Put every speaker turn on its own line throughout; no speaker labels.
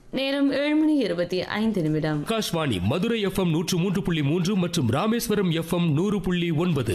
நேரம் ஏழு மணி இருபத்தி ஐந்து நிமிடம்
ஆகாஷ்வாணி மதுரை எஃப்எம் நூற்று மூன்று புள்ளி மூன்று மற்றும் ராமேஸ்வரம் எஃப்எம் நூறு புள்ளி ஒன்பது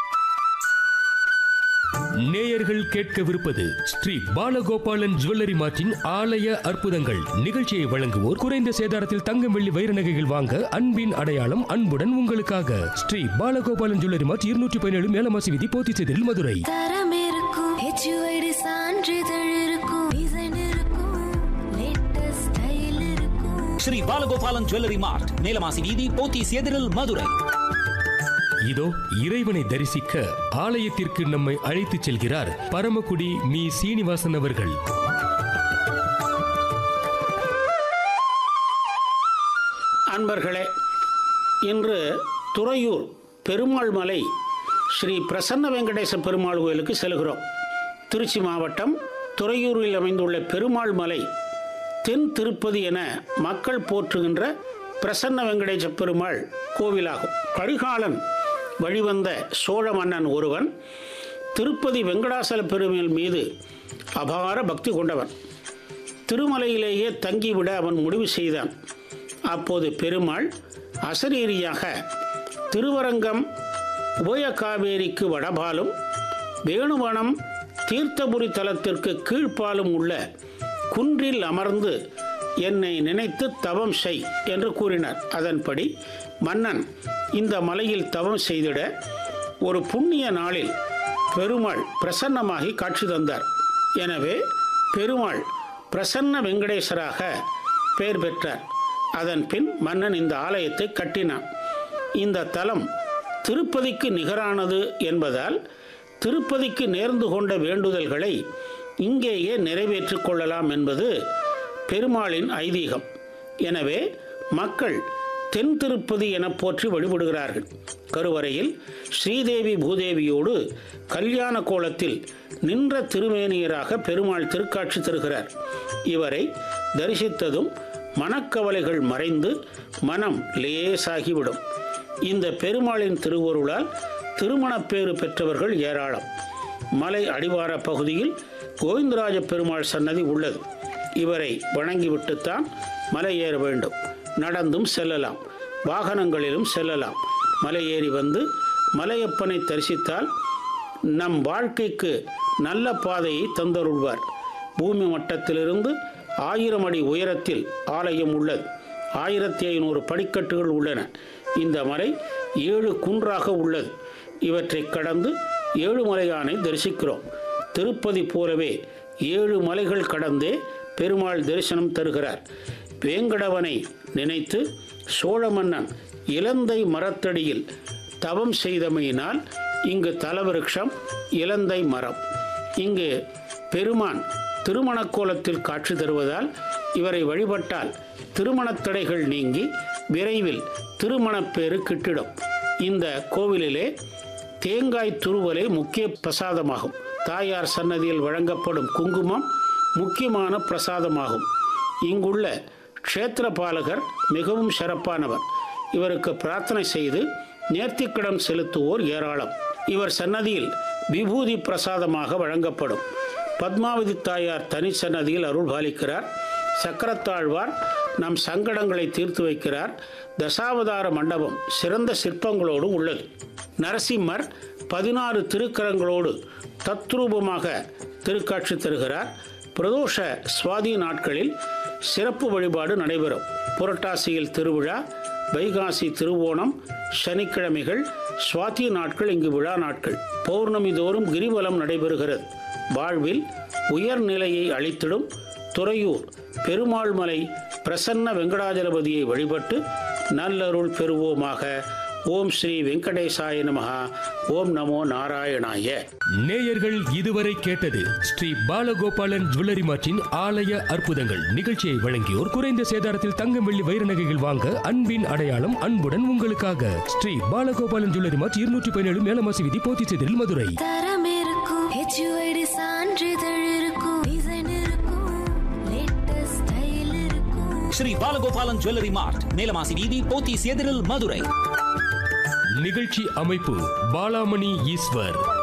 நேயர்கள் கேட்கவிருப்பது ஸ்ரீ பாலகோபாலன் ஜுவல்லரி மார்ட்டின் ஆலய அற்புதங்கள் நிகழ்ச்சியை வழங்குவோர் குறைந்த சேதாரத்தில் தங்கம் வெள்ளி வைர நகைகள் வாங்க அன்பின் அடையாளம் அன்புடன் உங்களுக்காக ஸ்ரீ பாலகோபாலன் ஜுவல்லரி மார்ட் இருநூற்றி பதினேழு மேலமாசி விதி போத்திச்செதில் மதுரை
தரம் இருக்கும் ஹெச்யூஐடி சான்றிதழ் இருக்கும் டிசைன் இருக்கும் லேட்டஸ்ட் ஸ்டைல் இருக்கும்
ஸ்ரீ பாலகோபாலன் ஜுவல்லரி மார்ட் மேலமாசி வீதி போத்தீஸ் எதிரில் மதுரை
இதோ இறைவனை தரிசிக்க ஆலயத்திற்கு நம்மை அழைத்துச் செல்கிறார் பரமக்குடி மீ சீனிவாசன் அவர்கள்
அன்பர்களே இன்று துறையூர் பெருமாள் மலை ஸ்ரீ பிரசன்ன வெங்கடேச பெருமாள் கோயிலுக்கு செல்கிறோம் திருச்சி மாவட்டம் துறையூரில் அமைந்துள்ள பெருமாள் மலை தென் திருப்பதி என மக்கள் போற்றுகின்ற பிரசன்ன வெங்கடேச பெருமாள் கோவிலாகும் கரிகாலன் வழிவந்த சோழ மன்னன் ஒருவன் திருப்பதி வெங்கடாசல பெருமாள் மீது அபார பக்தி கொண்டவன் திருமலையிலேயே தங்கிவிட அவன் முடிவு செய்தான் அப்போது பெருமாள் அசரீரியாக திருவரங்கம் உபயகாவேரிக்கு வடபாலும் வேணுவனம் தீர்த்தபுரி தலத்திற்கு கீழ்ப்பாலும் உள்ள குன்றில் அமர்ந்து என்னை நினைத்து தவம் செய் என்று கூறினார் அதன்படி மன்னன் இந்த மலையில் தவம் செய்திட ஒரு புண்ணிய நாளில் பெருமாள் பிரசன்னமாகி காட்சி தந்தார் எனவே பெருமாள் பிரசன்ன வெங்கடேசராக பெயர் பெற்றார் அதன் பின் மன்னன் இந்த ஆலயத்தை கட்டினான் இந்த தலம் திருப்பதிக்கு நிகரானது என்பதால் திருப்பதிக்கு நேர்ந்து கொண்ட வேண்டுதல்களை இங்கேயே நிறைவேற்றிக் கொள்ளலாம் என்பது பெருமாளின் ஐதீகம் எனவே மக்கள் தென் திருப்பதி என போற்றி வழிபடுகிறார்கள் கருவறையில் ஸ்ரீதேவி பூதேவியோடு கல்யாண கோலத்தில் நின்ற திருமேனியராக பெருமாள் திருக்காட்சி தருகிறார் இவரை தரிசித்ததும் மனக்கவலைகள் மறைந்து மனம் லேசாகிவிடும் இந்த பெருமாளின் திருவருளால் திருமணப்பேறு பெற்றவர்கள் ஏராளம் மலை அடிவார பகுதியில் கோவிந்தராஜ பெருமாள் சன்னதி உள்ளது இவரை வணங்கிவிட்டுத்தான் மலை ஏற வேண்டும் நடந்தும் செல்லலாம் வாகனங்களிலும் செல்லலாம் மலை ஏறி வந்து மலையப்பனை தரிசித்தால் நம் வாழ்க்கைக்கு நல்ல பாதையை தந்தருள்வார் பூமி மட்டத்திலிருந்து ஆயிரம் அடி உயரத்தில் ஆலயம் உள்ளது ஆயிரத்தி ஐநூறு படிக்கட்டுகள் உள்ளன இந்த மலை ஏழு குன்றாக உள்ளது இவற்றை கடந்து ஏழுமலையானை தரிசிக்கிறோம் திருப்பதி போலவே ஏழு மலைகள் கடந்தே பெருமாள் தரிசனம் தருகிறார் வேங்கடவனை நினைத்து சோழ மன்னன் இலந்தை மரத்தடியில் தவம் செய்தமையினால் இங்கு தலவிருட்சம் இலந்தை மரம் இங்கு பெருமான் திருமணக் கோலத்தில் காட்சி தருவதால் இவரை வழிபட்டால் திருமணத் தடைகள் நீங்கி விரைவில் திருமணப்பேறு கிட்டிடும் இந்த கோவிலிலே தேங்காய் துருவலே முக்கிய பிரசாதமாகும் தாயார் சன்னதியில் வழங்கப்படும் குங்குமம் முக்கியமான பிரசாதமாகும் இங்குள்ள க்ஷேத்திரபாலகர் மிகவும் சிறப்பானவர் இவருக்கு பிரார்த்தனை செய்து நேர்த்திக்கடன் செலுத்துவோர் ஏராளம் இவர் சன்னதியில் விபூதி பிரசாதமாக வழங்கப்படும் பத்மாவதி தாயார் தனி சன்னதியில் அருள் பாலிக்கிறார் சக்கரத்தாழ்வார் நம் சங்கடங்களை தீர்த்து வைக்கிறார் தசாவதார மண்டபம் சிறந்த சிற்பங்களோடு உள்ளது நரசிம்மர் பதினாறு திருக்கரங்களோடு தத்ரூபமாக திருக்காட்சி தருகிறார் பிரதோஷ சுவாதி நாட்களில் சிறப்பு வழிபாடு நடைபெறும் புரட்டாசியில் திருவிழா வைகாசி திருவோணம் சனிக்கிழமைகள் சுவாதி நாட்கள் இங்கு விழா நாட்கள் பௌர்ணமி தோறும் கிரிவலம் நடைபெறுகிறது வாழ்வில் உயர்நிலையை அளித்திடும் துறையூர் பெருமாள் மலை பிரசன்ன வெங்கடாஜலபதியை வழிபட்டு நல்லருள் பெறுவோமாக ஓம் ஸ்ரீ வெங்கடேசாய நமஹா ஓம் நமோ நாராயணாய
நேயர்கள் இதுவரை கேட்டது ஸ்ரீ பாலகோபாலன் ஜுவல்லரி மார்ட்டின் ஆலய அற்புதங்கள் நிகழ்ச்சியை வழங்கியோர் குறைந்த சேதாரத்தில் தங்கம் வெள்ளி வைர நகைகள் வாங்க அன்பின் அடையாளம் அன்புடன் உங்களுக்காக ஸ்ரீ பாலகோபாலன் ஜுவல்லரி மார்ட் இருநூற்றி பதினேழு மேலமாசி விதி போத்திச்செதில் மதுரை
தரம் இருக்கும் ஹெச்யூஐடி சான்றிதழ் இருக்கும் டிசைன் இருக்கும் லேட்டஸ்ட் ஸ்டைல் இருக்கும்
ஸ்ரீ பாலகோபாலன் ஜுவல்லரி மார்ட் மேலமாசி வீதி போத்தீஸ் எதிரில் மதுரை
நிகழ்ச்சி அமைப்பு பாலாமணி ஈஸ்வர்